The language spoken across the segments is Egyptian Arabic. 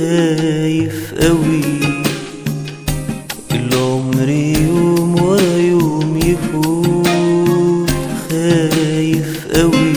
خايف قوي العمر يوم ورا يوم يفوت خايف قوي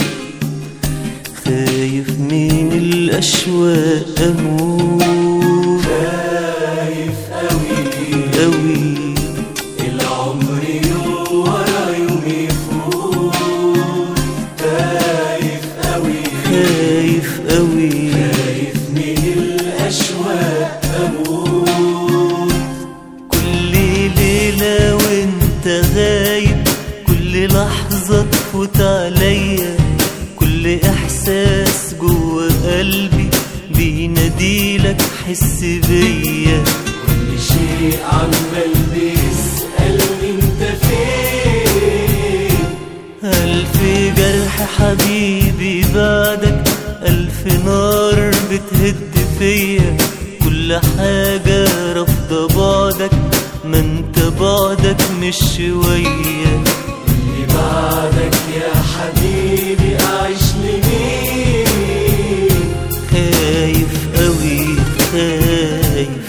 خايف من الأشواق أموت خايف قوي قوي العمر يوم ورا يوم يفوت خايف قوي خايف قوي خايف من الأشواق أموت كل ليلة وانت غايب كل لحظة تفوت عليا كل إحساس جوا قلبي بيناديلك حس بيا كل شيء عمال بيسألني انت فين ألف جرح حبيبي بعدك ألف نار بتهد فيا كل حاجة رافضة بعدك ما انت بعدك مش شوية اللي بعدك يا حبيبي أعيش لمين خايف قوي خايف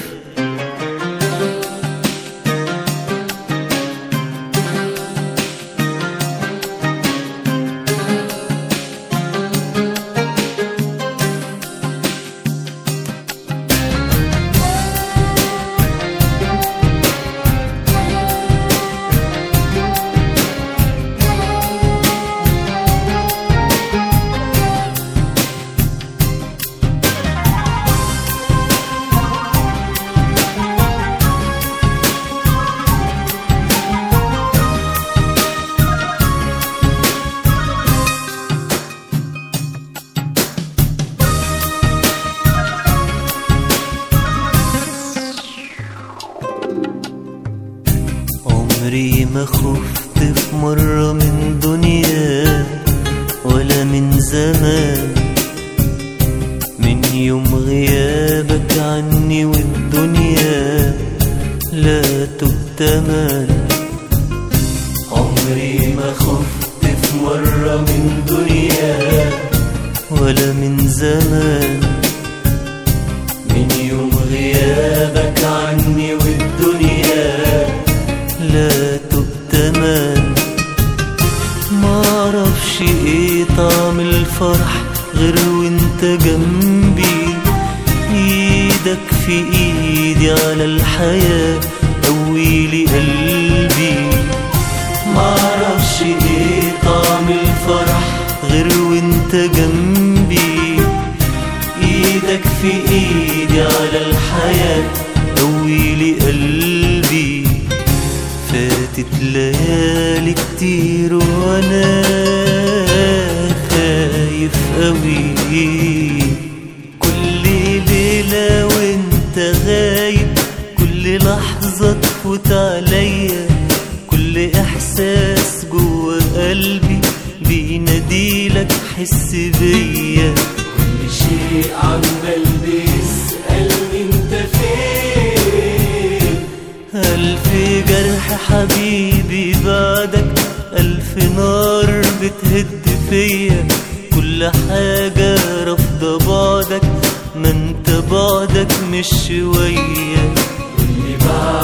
عمري ما خفت في مرة من دنيا ولا من زمان من يوم غيابك عني والدنيا لا تؤتمن عمري ما خفت في مرة من دنيا ولا من زمان من يوم غيابك عني والدنيا لا تؤتمن معرفش ايه طعم الفرح غير وانت جنبي ايدك في ايدي على الحياة قويلي قلبي معرفش ايه طعم الفرح غير وانت جنبي ايدك في ايدي على الحياة قويلي قلبي فاتت ليالي كتير وانا خايف قوي كل ليلة وانت غايب كل لحظة تفوت عليا كل احساس جوا قلبي بيناديلك حس بيا كل شيء عمال بيسألني انت فين ألف جرح حبيبي بعدك ألف نار بتهد فيا كل حاجة رافضة بعدك ما انت بعدك مش شوية اللي بعدك